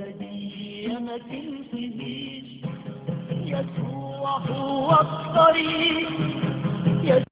ولدي ما تنسيش يسوع هو الطريق يسوع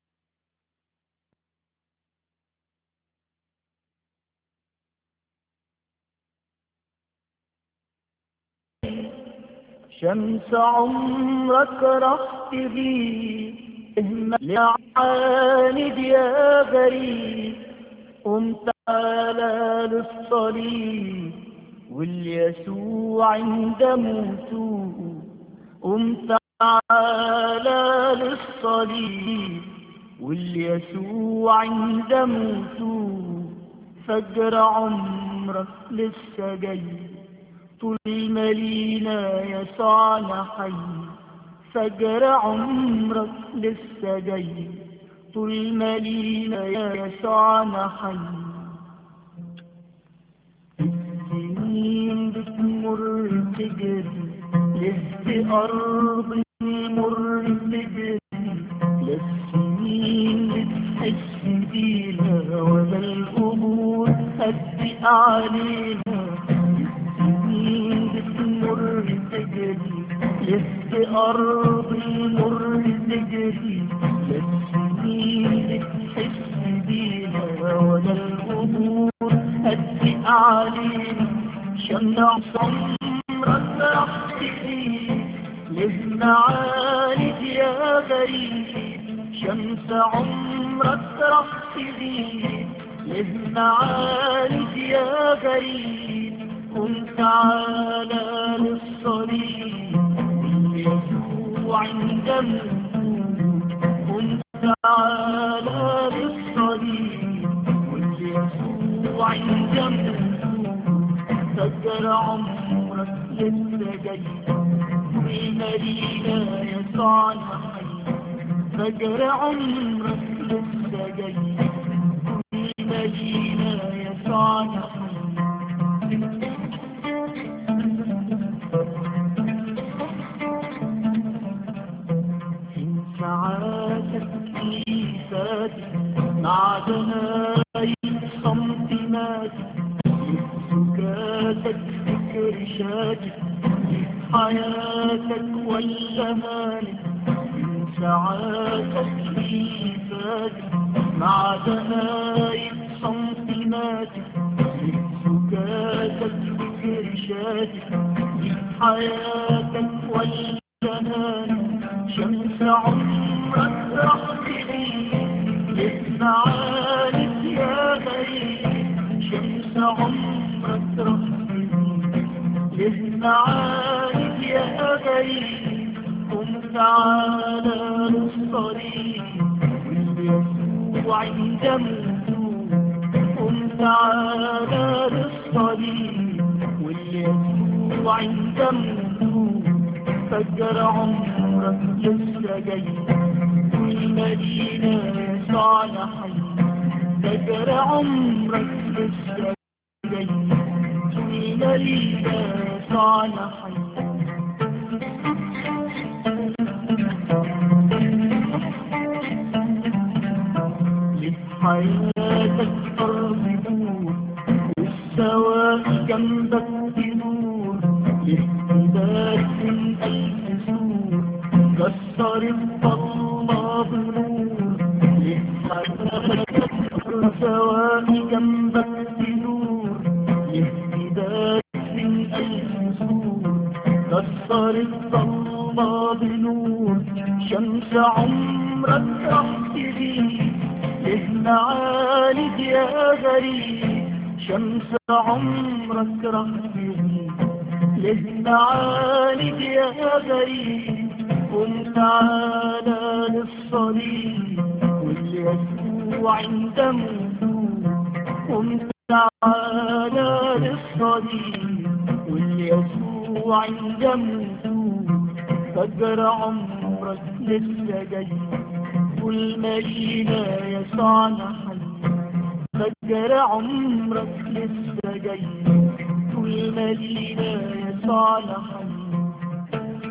شمس عمرك راح تغيب اهمل يا عاند يا غريب قم تعالى للصليب واليسوع عند موته قم تعالى للصليب واليسوع عند موته فجر عمرك لسه جاي طول مالينا يسوعنا حي فجر عمرك لسه جاي طول مالينا يسوعنا حي السنين بتمر تجري لسه أرض المر تجري لا السنين بتحس بينا ولا الأمور هتضيق علينا السنين بتمر تجري لسه أرض المر تجري لا السنين بتحس بينا ولا الأمور هتضيق علينا شمع صمرك راح تغيب لازم عالج يا غريب شمس عمرك راح تغيب لازم عالج يا غريب قم تعالى للصليب يسوع عند موته قم تعالى للصليب يسوع عند موته فجر عمرك لسه جاي بمدينة يسوعنا حي فجر عمرك لسه جاي بمدينة يسوعنا حي إن ساعاتك إيفاتك معدنا صمت ماتك سكاتك فكر شاتك حياتك ولا مالك من ساعاتك إيفاتك مع دنايب صمت ماتك سكاتك فكر شاتك حياتك ولا مالك شمس عمرك راح تغيب للمعارف يا غريب شمس عمرك راح للمعارف يا غريب قم تعالى للصليب واليسوع عند موته قم تعالى للصليب واليسوع عند موته فجر عمرك لسه جاي والمدينة يسوعنا حي فجر عمرك لسه جاي والمدينة يسوعنا حي لحياتك أرض نور والسواء جنبك تنور لاهتداك من ألف سور كسر الضلمة بنور لحياتك والسواء جنبك تنور لاهتداك من ألف سور كسر الضلمة بنور شمس عمرك راح تغيب لازم عالج يا غريب شمس عمرك راح تغيب لازم عالج يا غريب قم تعالى للصليب واليسوع عند موته قم تعالى للصليب واليسوع عند موته فجر عمرك لسه جاي والمدينة يسوعنا حي فجر عمرك لسه جاي والمدينة يسوعنا حي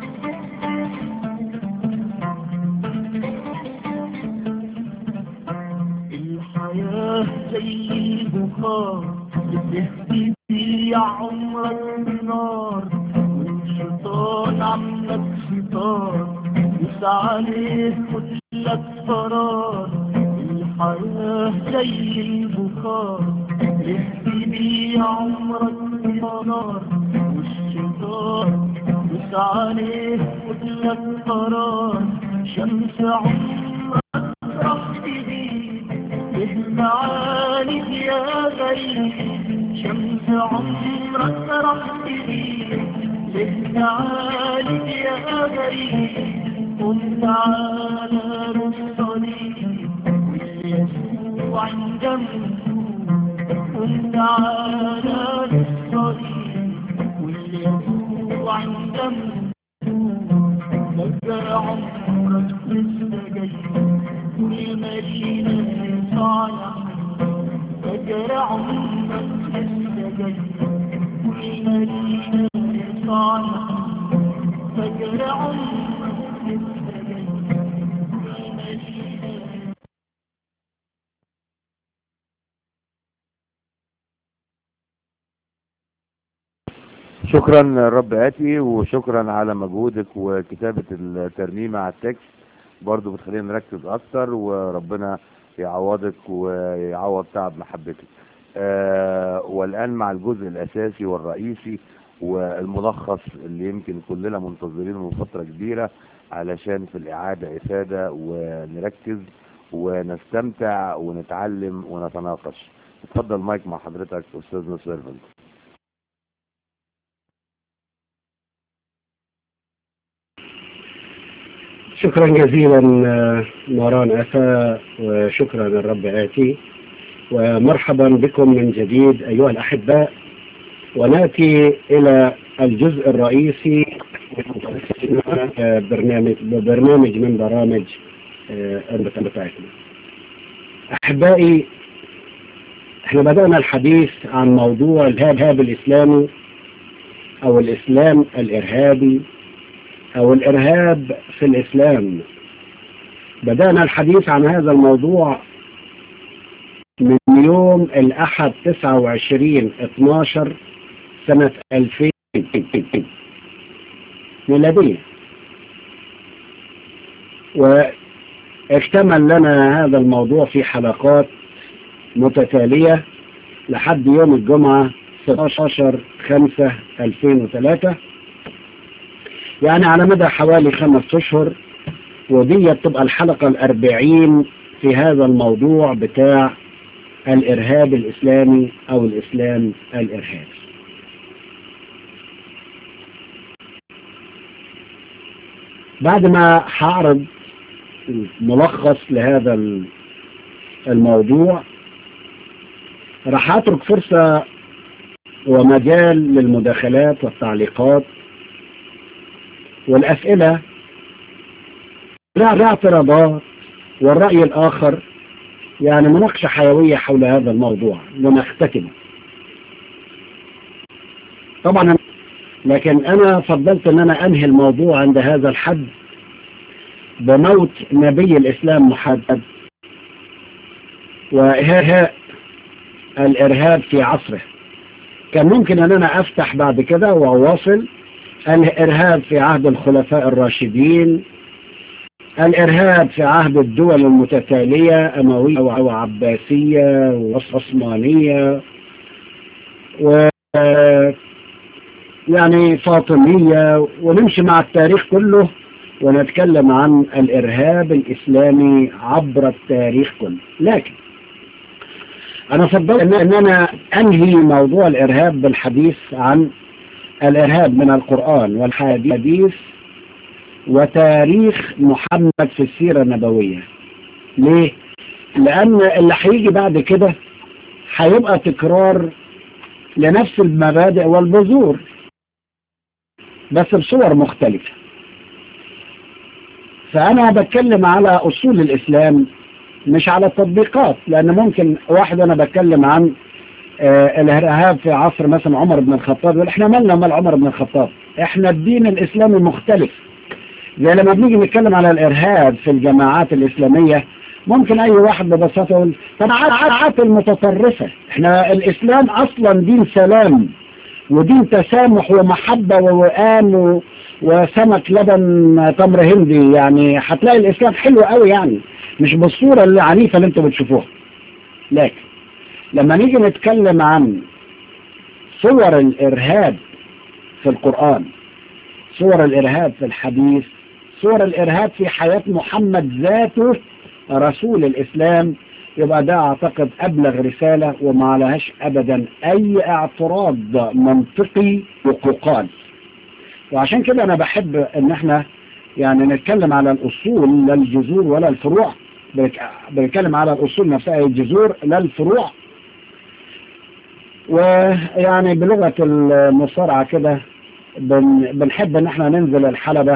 الحياة زي البخار بتهدي عمرك نار والشيطان عمك شيطان مش عليه كلك فرار الحياة زي البخار اهدي بيه عمرك بنار والشيطان مش عليه كلك فرار شمس عمرك راح تزيد اهدى عالي يا غريب شمس عمرك راح تزيد اهدى عالي يا غريب قم تعالى للصليب واليسوع جنبه قم تعالى للصليب واليسوع جنبه نزل عمرك لسه جاي والمدينة صالح فجر عمرك لسه جاي والمدينة صالح فجر عمرك لسه جاي والمدينة شكرا رب آتي وشكرا على مجهودك وكتابة الترنيمة على التكست برضو بتخلينا نركز أكتر وربنا يعوضك ويعوض تعب محبتك آه والآن مع الجزء الأساسي والرئيسي والملخص اللي يمكن كلنا منتظرينه من فترة كبيرة علشان في الإعادة إفادة ونركز ونستمتع ونتعلم ونتناقش اتفضل مايك مع حضرتك أستاذنا سيرفنت شكرا جزيلا آه، نوران أفا وشكرا الرب آتي ومرحبا بكم من جديد أيها الأحباء ونأتي إلى الجزء الرئيسي آه، برنامج برنامج من برامج آه، البث بتاعتنا أحبائي احنا بدأنا الحديث عن موضوع الإرهاب الإسلامي أو الإسلام الإرهابي أو الإرهاب في الإسلام بدأنا الحديث عن هذا الموضوع من يوم الأحد 29 12 سنة 2000 ميلادية واكتمل لنا هذا الموضوع في حلقات متتالية لحد يوم الجمعة 16 5 2003 يعني على مدى حوالي خمس أشهر ودي تبقى الحلقة الأربعين في هذا الموضوع بتاع الإرهاب الإسلامي أو الإسلام الإرهابي بعد ما هعرض ملخص لهذا الموضوع راح أترك فرصة ومجال للمداخلات والتعليقات والأسئلة لا اعتراضات والرأي الآخر يعني مناقشة حيوية حول هذا الموضوع ونختتمه طبعا لكن أنا فضلت أن أنا أنهي الموضوع عند هذا الحد بموت نبي الإسلام محمد وإهاء الإرهاب في عصره كان ممكن أن أنا أفتح بعد كده وأواصل الإرهاب في عهد الخلفاء الراشدين الإرهاب في عهد الدول المتتالية أموية وعباسية وعثمانية و يعني فاطمية ونمشي مع التاريخ كله ونتكلم عن الإرهاب الإسلامي عبر التاريخ كله لكن أنا فضلت أن أنا أنهي موضوع الإرهاب بالحديث عن الإرهاب من القرآن والحديث وتاريخ محمد في السيرة النبوية ليه؟ لأن اللي هيجي بعد كده هيبقى تكرار لنفس المبادئ والبذور بس بصور مختلفة فأنا بتكلم على أصول الإسلام مش على التطبيقات لأن ممكن واحد أنا بتكلم عن آه الإرهاب في عصر مثلا عمر بن الخطاب يقول احنا مالنا مال عمر بن الخطاب احنا الدين الإسلامي مختلف زي لما بنيجي نتكلم على الإرهاب في الجماعات الإسلامية ممكن أي واحد ببساطة يقول طب عادات المتطرفة احنا الإسلام أصلا دين سلام ودين تسامح ومحبة ووئام و... وسمك لبن تمر هندي يعني هتلاقي الإسلام حلو قوي يعني مش بالصورة العنيفة اللي انتوا بتشوفوها لكن لما نيجي نتكلم عن صور الإرهاب في القرآن صور الإرهاب في الحديث صور الإرهاب في حياة محمد ذاته رسول الإسلام يبقى ده أعتقد أبلغ رسالة وما عليهاش أبدا أي اعتراض منطقي وقوقال وعشان كده أنا بحب إن احنا يعني نتكلم على الأصول لا الجذور ولا الفروع بنتكلم على الأصول نفسها الجذور لا الفروع ويعني بلغة المصارعة كده بن بنحب ان احنا ننزل الحلبة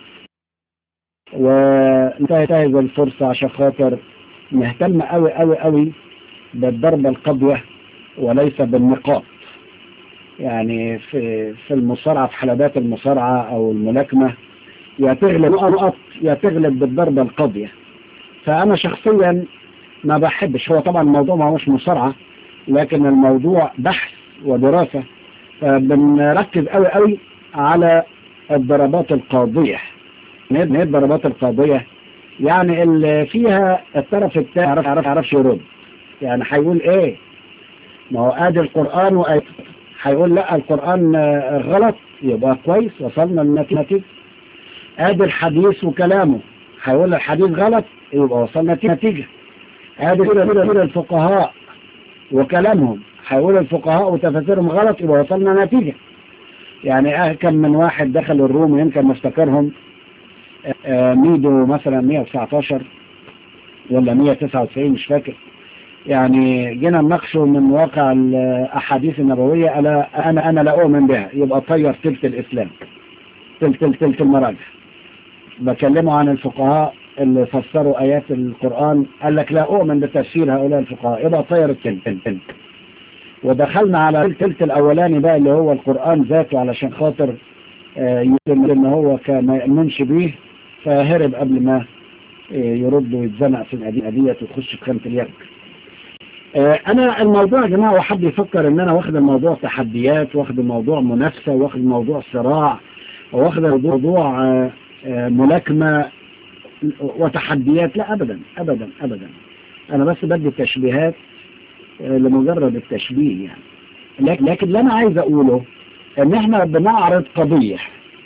وننتهز الفرصة عشان خاطر نهتم قوي قوي قوي بالضربة القضية وليس بالنقاط يعني في في المصارعة في حلبات المصارعة او الملاكمة يا تغلب نقط يا تغلب بالضربة القاضية فأنا شخصيا ما بحبش هو طبعا الموضوع ما هوش مصارعة لكن الموضوع بحث ودراسة بنركز قوي قوي على الضربات القاضية ايه الضربات القاضية يعني اللي فيها الطرف الثاني عرف عرف عرفش يرد يعني هيقول ايه ما هو ادي القرآن وآية هيقول لا القرآن غلط يبقى كويس وصلنا للنتيجة ادي الحديث وكلامه هيقول الحديث غلط يبقى وصلنا نتيجة ادي كده الفقهاء وكلامهم هيقول الفقهاء وتفاسيرهم غلط يبقى وصلنا نتيجة يعني كم من واحد دخل الروم يمكن مفتكرهم ميدو مثلا 119 ولا 199 مش فاكر يعني جينا نناقشه من واقع الأحاديث النبوية ألا أنا أنا لا أؤمن بها يبقى طير تلت الإسلام تلت تلت تلت المراجع بكلمه عن الفقهاء اللي فسروا آيات القرآن قال لك لا أؤمن بتفسير هؤلاء الفقهاء يبقى طير التلت ودخلنا على التلت الأولاني بقى اللي هو القرآن ذاته علشان خاطر يمكن ان هو كان ما يأمنش بيه فهرب قبل ما يرد ويتزنق في الأدية وتخش في خانة اليد انا الموضوع يا جماعة وحد يفكر ان انا واخد الموضوع تحديات واخد الموضوع منافسة واخد الموضوع صراع واخد الموضوع ملاكمة وتحديات لا ابدا ابدا ابدا انا بس بدي تشبيهات لمجرد التشبيه يعني لكن اللي انا عايز اقوله ان احنا بنعرض قضية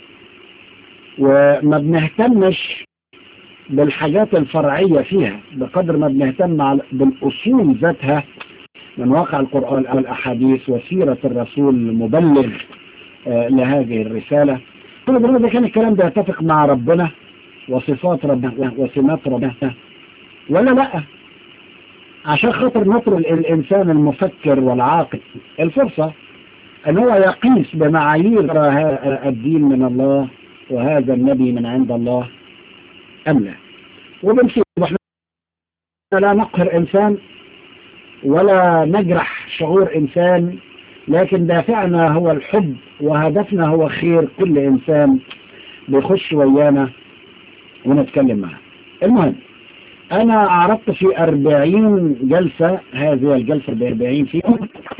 وما بنهتمش بالحاجات الفرعية فيها بقدر ما بنهتم بالاصول ذاتها من واقع القرآن او الاحاديث وسيرة الرسول المبلغ لهذه الرسالة كل ده كان الكلام ده يتفق مع ربنا وصفات ربنا وسمات ربنا ولا لا عشان خاطر نطر الإنسان المفكر والعاقل الفرصة أن هو يقيس بمعايير الدين من الله وهذا النبي من عند الله أم لا وبنشوف احنا لا نقهر إنسان ولا نجرح شعور إنسان لكن دافعنا هو الحب وهدفنا هو خير كل إنسان بيخش ويانا ونتكلم معه المهم أنا عرضت في أربعين جلسة هذه الجلسة بأربعين فيهم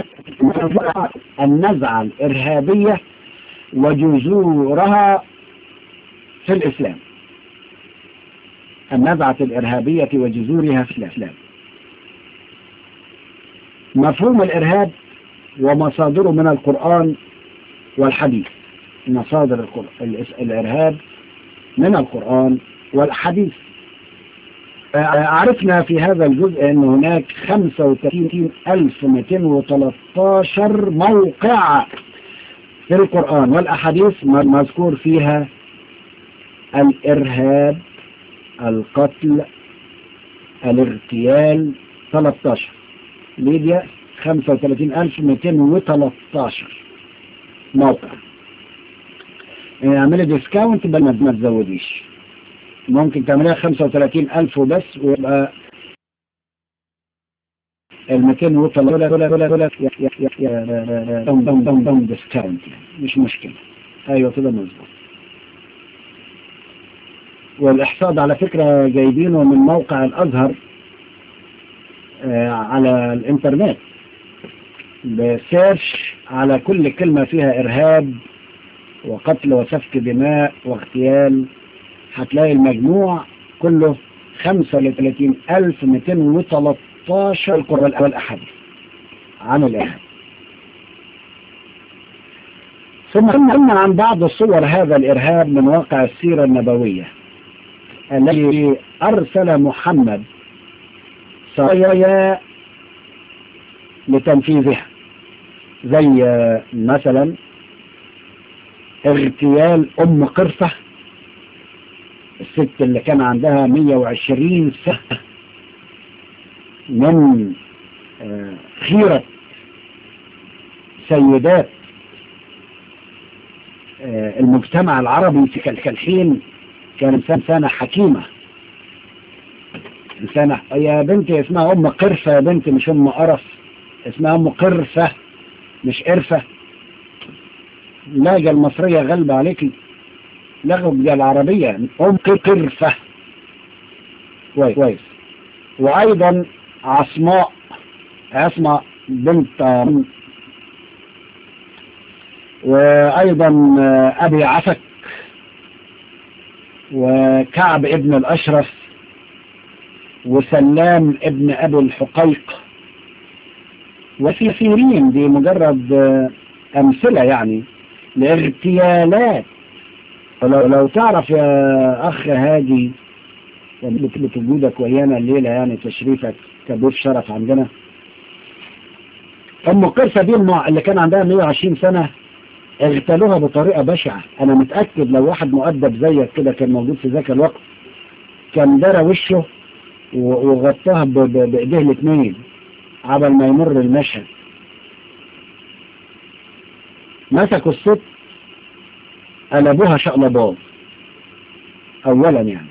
النزعة الإرهابية وجذورها في الإسلام النزعة الإرهابية وجذورها في الإسلام مفهوم الإرهاب ومصادره من القرآن والحديث مصادر الإرهاب من القرآن والحديث عرفنا في هذا الجزء أن هناك 35213 موقع في القرآن والأحاديث مذكور فيها الإرهاب القتل الاغتيال 13 ليبيا 35213 موقع اعملي ديسكاونت بل ما تزوديش ممكن تعمليها 35000 وبس ويبقى ال 200 وصل ولا ولا ولا ولا دم دم دم دم ديسكاونت مش مشكلة ايوه كده مظبوط والاحصاد على فكرة جايبينه من موقع الازهر آه على الانترنت بسيرش على كل كلمة فيها إرهاب وقتل وسفك دماء واغتيال هتلاقي المجموع كله 35213 القرى الأول أحد عن الإرهاب ثم قلنا عن بعض صور هذا الإرهاب من واقع السيرة النبوية التي أرسل محمد سرايا لتنفيذها زي مثلا اغتيال أم قرفة الست اللي كان عندها 120 سنة من خيرة سيدات المجتمع العربي في كالحين كان إنسانة حكيمة إنسانة يا بنتي اسمها أم قرفة يا بنتي مش أم قرف اسمها أم قرفة مش قرفة اللاجة المصرية غالبة عليكي لغة العربية أم قرفة كويس كويس وأيضا عصماء عصماء بنت وأيضا أبي عفك وكعب ابن الأشرف وسلام ابن أبي الحقيق وفي سيرين دي مجرد أمثلة يعني لاغتيالات ولو لو تعرف يا أخ هادي وجودك ويانا الليلة يعني تشريفك كضيف شرف عندنا أم قرصة دي اللي كان عندها 120 سنة اغتالوها بطريقة بشعة أنا متأكد لو واحد مؤدب زيك كده كان موجود في ذاك الوقت كان درى وشه وغطاها بإيديه الاثنين عبل ما يمر المشهد مسكوا الست قلبوها شقلباظ أولا يعني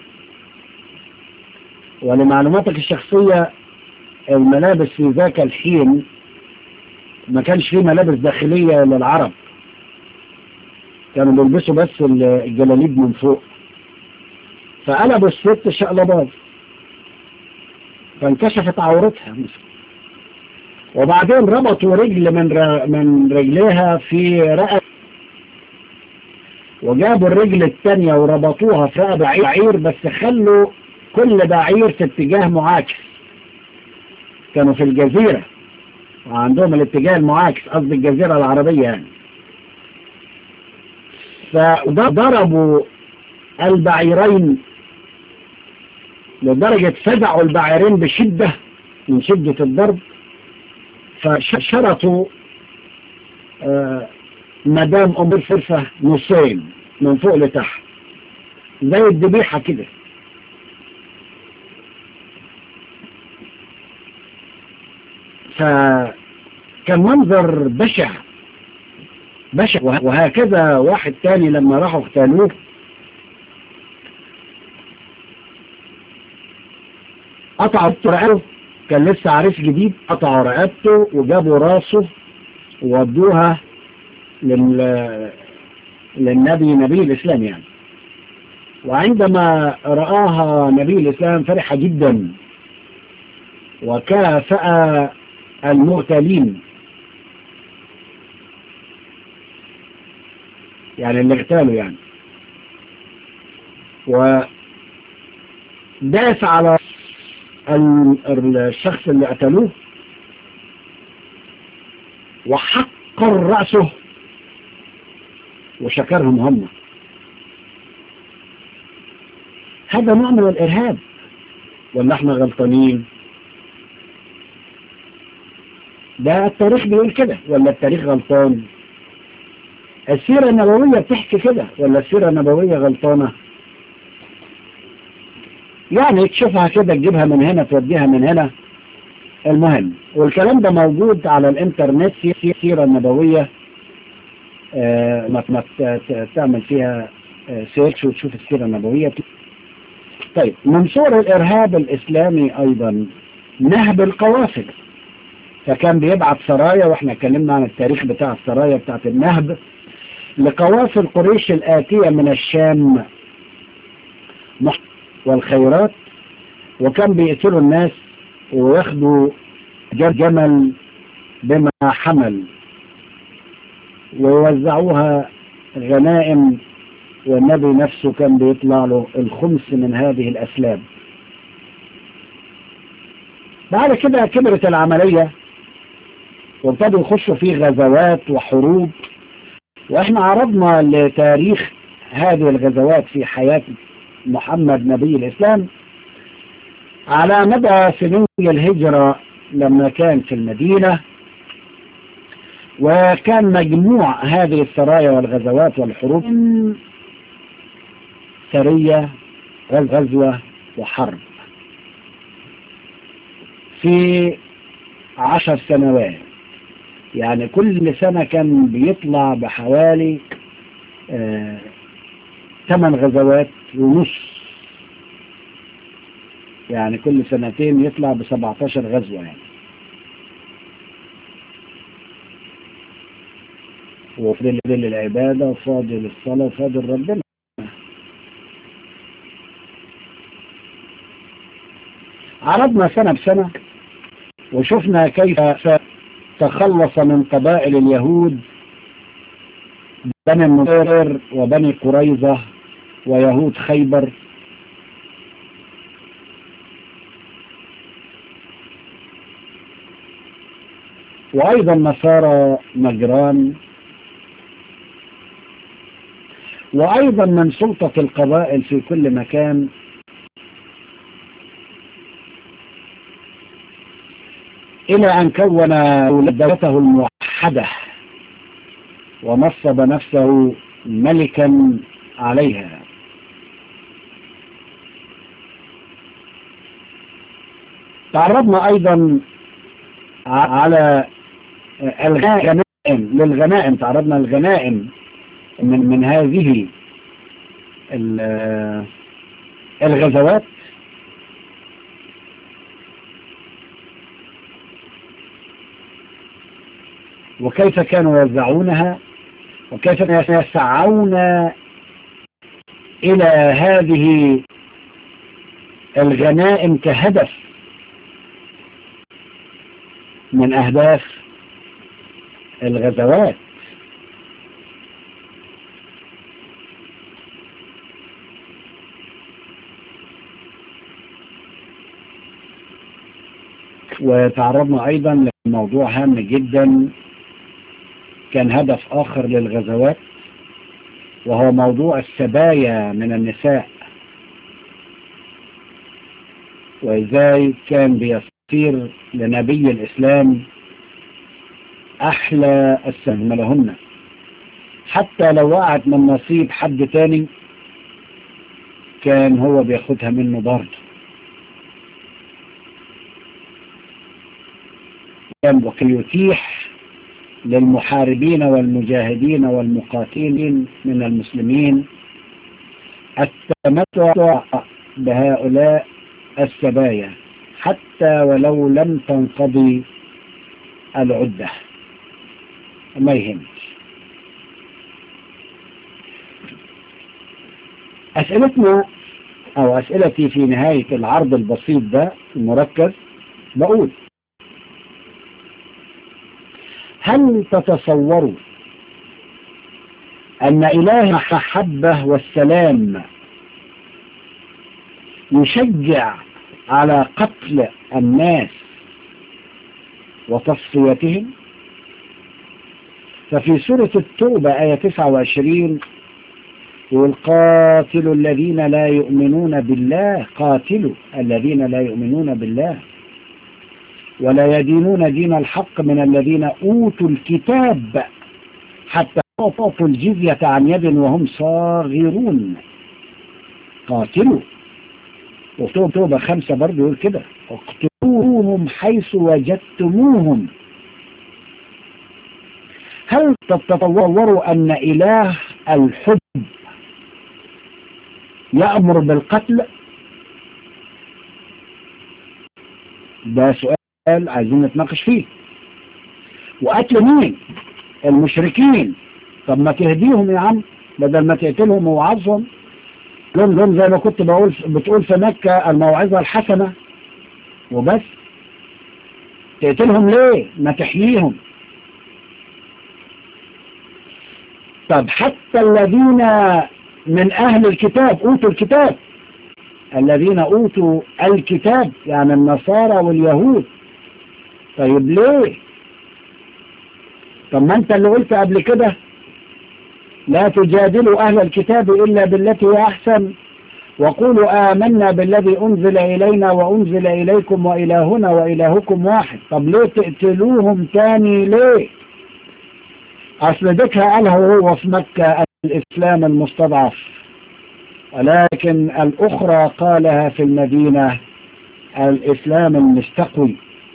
ولمعلوماتك الشخصية الملابس في ذاك الحين ما كانش فيه ملابس داخلية للعرب كانوا بيلبسوا بس الجلاليب من فوق فقلبوا الست شقلباظ فانكشفت عورتها وبعدين ربطوا رجل من من رجليها في رقبة وجابوا الرجل الثانية وربطوها في رقبة بعير بس خلوا كل بعير في اتجاه معاكس كانوا في الجزيرة وعندهم الاتجاه المعاكس قصد الجزيرة العربية يعني فضربوا البعيرين لدرجة فزعوا البعيرين بشدة من شدة الضرب فشرطوا آه مدام أم الفرفة نصين من فوق لتحت زي الذبيحة كده فكان منظر بشع بشع وهكذا واحد تاني لما راحوا اغتالوه قطعوا رقبته كان لسه عريس جديد قطعوا رقبته وجابوا راسه وودوها لل... للنبي نبي الإسلام يعني وعندما رآها نبي الإسلام فرح جدا وكافأ المغتالين يعني اللي اغتالوا يعني ودافع على الشخص اللي قتلوه وحقر رأسه وشكرهم هم هذا نوع من الإرهاب ولا احنا غلطانين ده التاريخ بيقول كده ولا التاريخ غلطان السيرة النبوية بتحكي كده ولا السيرة النبوية غلطانة يعني تشوفها كده تجيبها من هنا توديها من هنا المهم والكلام ده موجود على الانترنت في السيرة النبوية آه ما تعمل فيها آه سيرش وتشوف السيرة النبوية طيب من صور الإرهاب الإسلامي أيضا نهب القوافل فكان بيبعت سرايا واحنا اتكلمنا عن التاريخ بتاع السرايا بتاعت النهب لقوافل قريش الآتية من الشام والخيرات وكان بيقتلوا الناس وياخدوا جمل بما حمل ويوزعوها غنائم والنبي نفسه كان بيطلع له الخمس من هذه الأسلاب بعد كده كبرت العملية وابتدوا يخشوا في غزوات وحروب واحنا عرضنا لتاريخ هذه الغزوات في حياة محمد نبي الإسلام على مدى سنين الهجرة لما كان في المدينة وكان مجموع هذه السرايا والغزوات والحروب سرية غزوة وحرب في عشر سنوات يعني كل سنة كان بيطلع بحوالي ثمان آه غزوات ونص يعني كل سنتين يطلع ب 17 غزوة يعني وفضل للعبادة وفاضل الصلاة وفاضل ربنا عرضنا سنة بسنة وشفنا كيف تخلص من قبائل اليهود بني النصير وبني قريظة ويهود خيبر وأيضا نصارى نجران وأيضا من سلطة القبائل في كل مكان إلى أن كون دولته الموحدة ونصب نفسه ملكا عليها تعرضنا أيضا على الغنائم للغنائم تعرضنا الغنائم من من هذه الغزوات وكيف كانوا يوزعونها وكيف يسعون إلى هذه الغنائم كهدف من أهداف الغزوات وتعرضنا أيضا لموضوع هام جدا كان هدف آخر للغزوات وهو موضوع السبايا من النساء وإزاي كان بيصير لنبي الإسلام أحلى السهم لهن حتى لو وقعت من نصيب حد تاني كان هو بياخدها منه برضه كان وكيتيح للمحاربين والمجاهدين والمقاتلين من المسلمين التمتع بهؤلاء السبايا حتى ولو لم تنقضي العدة ما يهمش أسئلتنا أو أسئلتي في نهاية العرض البسيط ده المركز بقول هل تتصوروا أن إله المحبة والسلام يشجع على قتل الناس وتصفيتهم ففي سورة التوبة آية 29 يقول قاتلوا الذين لا يؤمنون بالله قاتلوا الذين لا يؤمنون بالله ولا يدينون دين الحق من الذين أوتوا الكتاب حتى أعطوا الجزية عن يد وهم صاغرون قاتلوا وتوبة خمسة برضه يقول كده اقتلوهم حيث وجدتموهم هل تتصوروا أن إله الحب يأمر بالقتل ده سؤال عايزين نتناقش فيه وقتل مين المشركين طب ما تهديهم يا عم بدل ما تقتلهم ووعظهم لهم لهم زي ما كنت بقول بتقول في مكة الموعظة الحسنة وبس تقتلهم ليه ما تحييهم طب حتى الذين من أهل الكتاب أوتوا الكتاب الذين أوتوا الكتاب يعني النصارى واليهود طيب ليه طب ما انت اللي قلت قبل كده لا تجادلوا أهل الكتاب إلا بالتي هي أحسن وقولوا آمنا بالذي أنزل إلينا وأنزل إليكم وإلهنا وإلهكم واحد طب ليه تقتلوهم تاني ليه أصل ديكها قالها هو في مكة الإسلام المستضعف ولكن الأخرى قالها في المدينة الإسلام المستقوي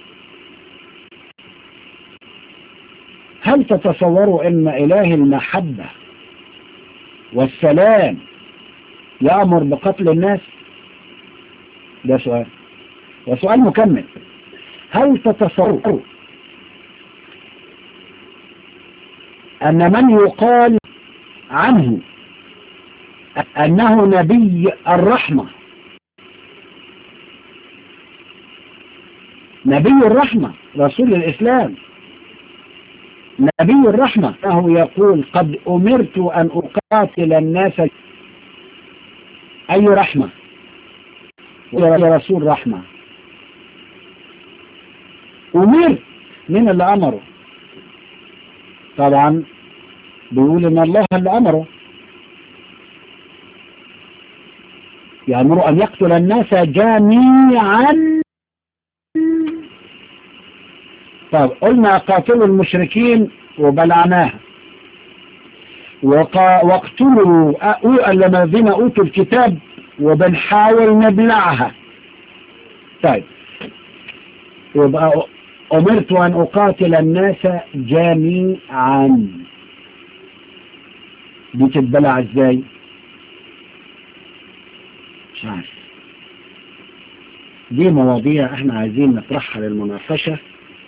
هل تتصوروا أن إله المحبة والسلام يأمر بقتل الناس ده سؤال وسؤال مكمل هل تتصوروا أن من يقال عنه أنه نبي الرحمة نبي الرحمة رسول الإسلام نبي الرحمة أنه يقول قد أمرت أن أقاتل الناس أي رحمة يا رسول رحمة أمر من اللي أمره طبعا بيقول ان الله اللي امره يأمر أن يقتل الناس جميعا طب قلنا قاتلوا المشركين وبلعناها واقتلوا الذين أوتوا الكتاب وبنحاول نبلعها طيب يبقى أمرت أن أقاتل الناس جميعا دي تتبلع ازاي مش عارف دي مواضيع احنا عايزين نطرحها للمناقشة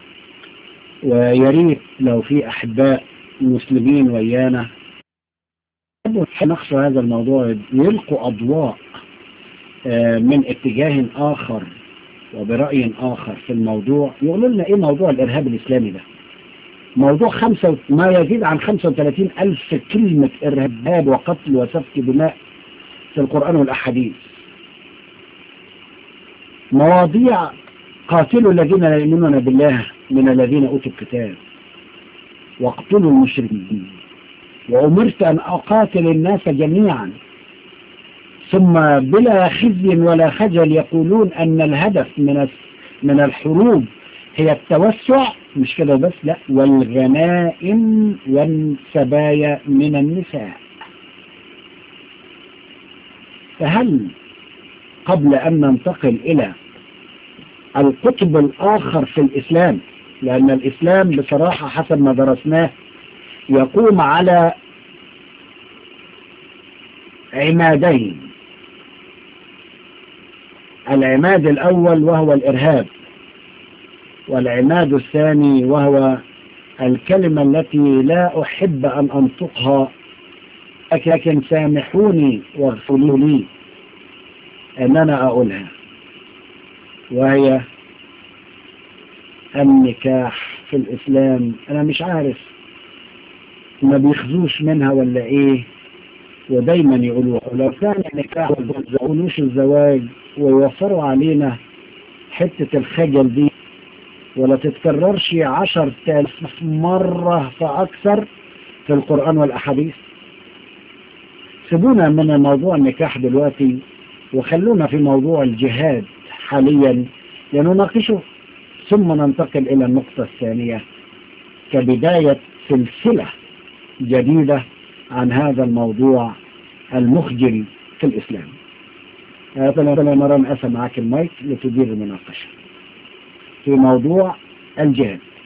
ويريد لو في احباء مسلمين ويانا نقصوا هذا الموضوع يلقوا اضواء من اتجاه اخر وبرأي اخر في الموضوع يقولوا لنا ايه موضوع الارهاب الاسلامي ده موضوع خمسة ما يزيد عن 35 ألف كلمة إرهاب وقتل وسفك دماء في القرآن والأحاديث مواضيع قاتلوا الذين لا يؤمنون بالله من الذين أوتوا الكتاب واقتلوا المشركين وأمرت أن أقاتل الناس جميعا ثم بلا خزي ولا خجل يقولون أن الهدف من من الحروب هي التوسع مش كده بس لا والغنائم والسبايا من النساء فهل قبل أن ننتقل إلى القطب الآخر في الإسلام لأن الإسلام بصراحة حسب ما درسناه يقوم على عمادين العماد الأول وهو الإرهاب والعماد الثاني وهو الكلمة التي لا أحب أن أنطقها لكن سامحوني واغفروا لي أن أنا أقولها وهي النكاح في الإسلام أنا مش عارف ما بيخزوش منها ولا إيه ودايما يقولوا لو كان النكاح ما يقولوش الزواج ويوفروا علينا حتة الخجل دي ولا تتكررش عشر تالف مرة فأكثر في القرآن والأحاديث سيبونا من موضوع النكاح دلوقتي وخلونا في موضوع الجهاد حاليا لنناقشه ثم ننتقل إلى النقطة الثانية كبداية سلسلة جديدة عن هذا الموضوع المخجل في الإسلام فلا مرة أسى معك المايك لتدير المناقشة في موضوع الجهاد